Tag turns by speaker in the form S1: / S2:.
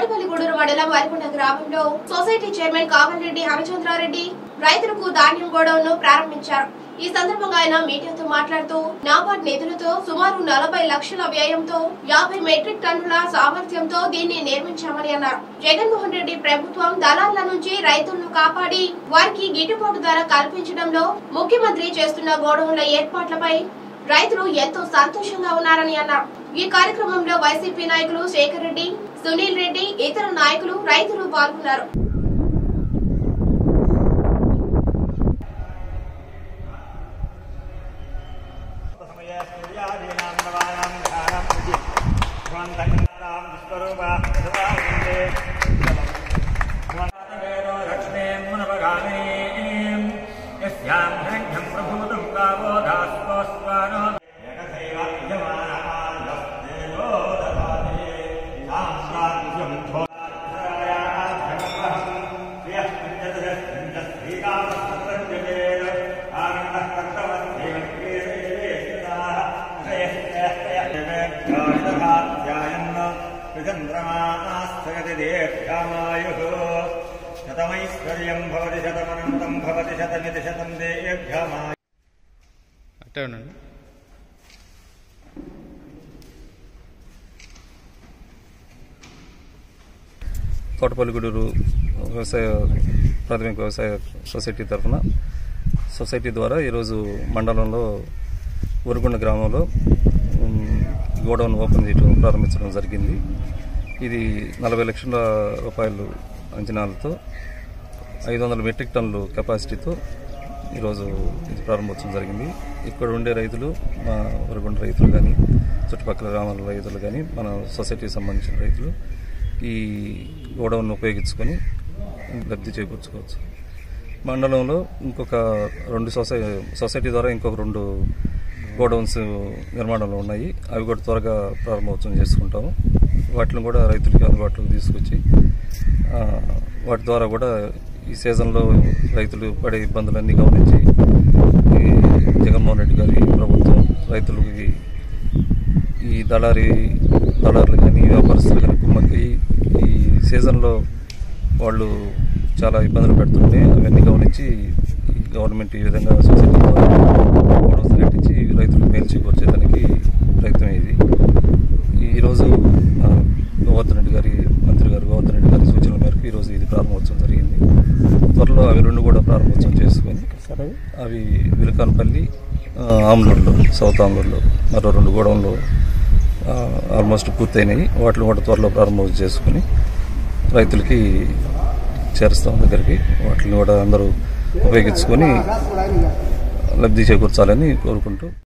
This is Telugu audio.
S1: కోటపల్లిగూడూరు మండలం వరికొండ గ్రామంలో సొసైటీ చైర్మన్ కామరెడ్డి హరిచంద్రారెడ్డి రైతులకు ధాన్యం గోడౌన్ ను ప్రారంభించారు ఈ సందర్భంగా ఆయన మీడియాతో మాట్లాడుతూ నాబార్డ్ నిధులతో సుమారు నలభై లక్షల వ్యయంతో యాభై మెట్రిక్ టన్నుల సామర్థ్యంతో దీన్ని నిర్మించామని అన్నారు జగన్మోహన్ రెడ్డి ప్రభుత్వం దళార్ల నుంచి రైతులను కాపాడి వారికి గిట్టుబాటు ధర కల్పించడంలో ముఖ్యమంత్రి చేస్తున్న గోడౌన్ల ఏర్పాట్లపై రైతులు ఎంతో సంతోషంగా ఉన్నారని అన్నారు ఈ కార్యక్రమంలో వైసీపీ నాయకులు శేఖర్ రెడ్డి సునీల్ రెడ్డి ఇతర నాయకులు రైతులు పాల్గొన్నారు
S2: శతమైశ్వర్యం భవతి శతమనంతం భవతి శతమితి శతం దేభ్యమాయు
S3: అట్టే ఉండండి తోటపల్లిగూడూరు వ్యవసాయ ప్రాథమిక వ్యవసాయ సొసైటీ తరఫున సొసైటీ ద్వారా ఈరోజు మండలంలో ఉరుగుండ గ్రామంలో ఉమ్, గోడౌన్ ఓపెన్ చేయడం ప్రారంభించడం జరిగింది ఇది నలభై లక్షల రూపాయలు అంచనాలతో ఐదు వందల మెట్రిక్ టన్నులు కెపాసిటీతో ఈరోజు ఇది ప్రారంభోత్సవం జరిగింది ఇక్కడ ఉండే రైతులు మా ఉరగొండ రైతులు కానీ చుట్టుపక్కల గ్రామాల రైతులు కానీ మన సొసైటీకి సంబంధించిన రైతులు ఈ గోడౌన్ ఉపయోగించుకొని లబ్ధి చేకూర్చుకోవచ్చు మండలంలో ఇంకొక రెండు సొసై సొసైటీ ద్వారా ఇంకొక రెండు గోడౌన్స్ నిర్మాణంలో ఉన్నాయి అవి కూడా త్వరగా ప్రారంభోత్సవం చేసుకుంటాము వాటిని కూడా రైతులకి అందుబాటులోకి తీసుకొచ్చి ఆ, వాటి ద్వారా కూడా ఈ సీజన్లో రైతులు పడే ఇబ్బందులన్నీ గమనించి ఈ జగన్మోహన్ రెడ్డి గారి ప్రభుత్వం రైతులకి ఈ దళారి దళారులు కానీ వ్యాపారస్తులు కానీ కుమ్మకి ఈ సీజన్లో వాళ్ళు చాలా ఇబ్బందులు పెడుతుంటే అవన్నీ గమనించి ఈ గవర్నమెంట్ ఈ విధంగా సొసైటీ గోడౌన్స్ కట్టించి రైతులకు మేలు చేకూర్చేదానికి ప్రయత్నం ఇది ఈరోజు ఆ, గోవర్ధన్ రెడ్డి గారి మంత్రి గారు గోవర్ధన్ రెడ్డి గారి సూచనల మేరకు ఈరోజు ఇది ప్రారంభోత్సవం జరిగింది త్వరలో అవి రెండు కూడా ప్రారంభోత్సవం చేసుకొని అవి విలకాన్పల్లి ఆ, ఆమ్లూరులో సౌత్ ఆమ్లూరులో మరో రెండు గోడౌన్లు ఆ, ఆల్మోస్ట్ పూర్తయినాయి వాటిని కూడా త్వరలో ప్రారంభం చేసుకుని రైతులకి చేరుస్తాం దగ్గరికి వాటిని కూడా అందరూ ఉపయోగించుకొని లబ్ధి చేకూర్చాలని కోరుకుంటూ